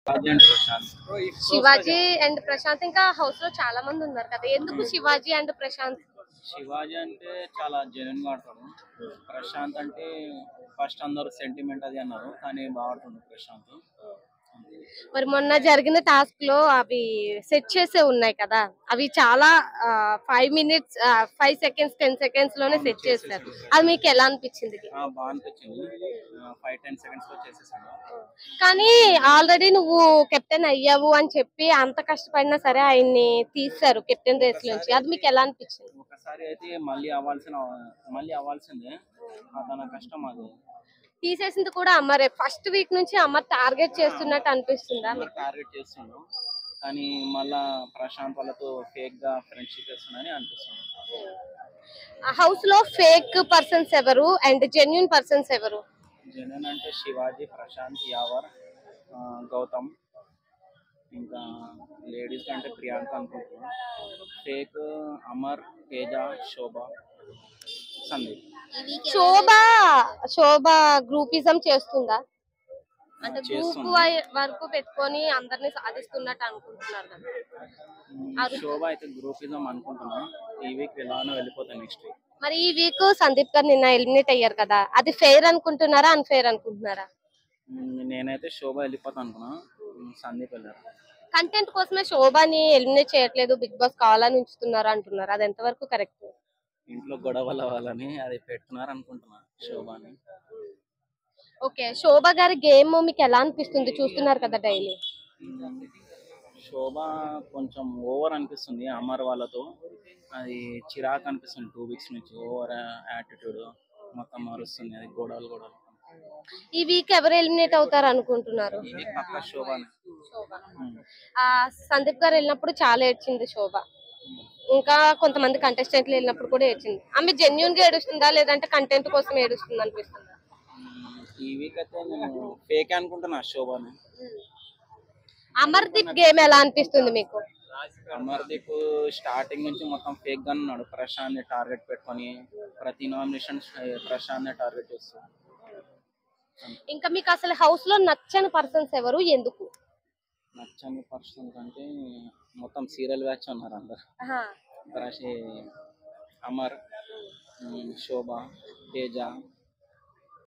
Rajendra Prashant Shivaji and Prashant ఇంకా house లో చాలా మంది ఉన్నారు కదా ఎందుకు శివాజీ అండ్ ప్రశాంత్ శివాజీ అంటే చాలా జెన్యున్ గా ఆడతాడు ప్రశాంత్ అంటే ఫస్ట్ అందరూ సెంటిమెంట్ అది అన్నారు కానీ బాగా ఆడుతుండు ప్రశాంత్ మరి మొన్న జరిగిన టాస్క్ లో అవి సెట్ చేసే ఉన్నాయి కదా అవి చాలా five minutes five seconds ten seconds లోనే సెట్ చేస్తారు అది మీకు ఎలా అనిపించింది ఆ, బాగా అనిపించింది ఫైవ్ టెన్ సెకండ్స్ లో చేసేసాడు కానీ ఆల్రెడీ నువ్వు కెప్టెన్ అయ్యావు అని చెప్పి అంత కష్టపడినా సరే ఆయన్ని తీస్తారు కెప్టెన్ రేస్ నుంచి అది మీకు ఎలా అనిపించింది ఒకసారి అయితే మళ్ళీ అవ్వాల్సిన మళ్ళీ అవ్వాల్సిందే ఆ తన కష్టం అది తీసేసింది కూడా అమ్మరే ఫస్ట్ వీక్ నుంచి అమ్మ టార్గెట్ చేస్తున్నట్టు అనిపిస్తుందా మీకు? టార్గెట్ చేస్తుండు కానీ మళ్ళా ప్రశాంత్ వాళ్ళతో ఫేక్ గా ఫ్రెండ్షిప్ చేస్తున్నాడని అనిపిస్తుంది ఆ హౌస్ లో ఫేక్ పర్సన్స్ ఎవరు అండ్ జెన్యున్ పర్సన్స్ ఎవరు జనన్ అంటే శివాజీ ప్రశాంత్ యావర్ ఆ, గౌతమ్ ఇంకా లేడీస్ అంటే ప్రియాంక అనుకుంటున్నాను ఫేక్ అమర్ తేజ శోభ సందీప్ శోభ శోభ గ్రూపిజం చేస్తుందా అంటే గ్రూప్ చేస్తుంది. వరకు పెట్టుకొని అందరిని సాధిస్తున్నట్టు అనుకుంటున్నారు కదా మ్, శోభ అయితే గ్రూపిజం అనుకుంటున్నాను ఈ వీక్ ఎలానో వెళ్ళిపోతాను నెక్స్ట్ వీక్ మరి ఈ వీక్ సందీప్ గారు నిన్న ఎలిమినేట్ అయ్యారు కదా అది ఫెయిర్ అనుకుంటున్నారా అన్ఫెయిర్ అనుకుంటున్నారా మ్, నేనైతే శోభ వెళ్ళిపోతాను అనుకున్నా మ్, సందీప్ వెళ్ళారు కంటెంట్ కోసమే శోభని ఎలిమినేట్ చేయట్లేదు బిగ్ బాస్ కావాలని ఉంచుతున్నారు అంటున్నారు అది ఎంతవరకు కరెక్ట్ ఇంట్లో గొడవలు అవ్వాలని అది పెట్టున్నారు అనుకుంటున్నా శోభని ఓకే శోభ గారి గేమ్ మీకు ఎలా అనిపిస్తుంది చూస్తున్నారు కదా డైలీ శోభ కొంచెం ఓవర్ అనిపిస్తుంది అమర్ వాళ్ళతో అది చిరాకు అనిపిస్తుంది టూ వీక్స్ నుంచి ఓవర్ యాటిట్యూడ్ మొత్తం మారుస్తుంది అది గొడవలు గొడవలు ఈ వీక్ ఎవరు ఎలిమినేట్ అవుతారు అనుకుంటున్నారు ఇది పక్క శోభనే ఆ సందీప్ గారు వెళ్ళినప్పుడు చాలా ఏడ్చింది శోభ ఇంకా కొంతమంది కంటెస్టెంట్లు వెళ్ళినప్పుడు కూడా ఏడ్చింది ఆమె జెన్యున్ గా ఏడుస్తుందా లేదంటే కంటెంట్ కోసం ఏడుస్తుంది అనిపిస్తుందా ఈ వీక్ అయితే నేను ఫేక్ అనుకుంటున్నా శోభని అమర్దీప్ గేమ్ ఎలా అనిపిస్తుంది మీకు అమర్దీప్ స్టార్టింగ్ నుంచి మొత్తం ఫేక్ గా ఉన్నాడు ప్రశాంత్ టార్గెట్ పెట్టుకొని ప్రతి నామినేషన్ ప్రశాంత్ టార్గెట్ చేస్తాడు ఇంకా మీకు అసలు హౌస్ లో నచ్చని పర్సన్స్ ఎవరు ఎందుకు నచ్చని పర్సన్ కంటే మొత్తం సీరియల్ బ్యాచ్ ఉన్నారు అందరు ప్రశే అమర్ ఉమ్, శోభ తేజ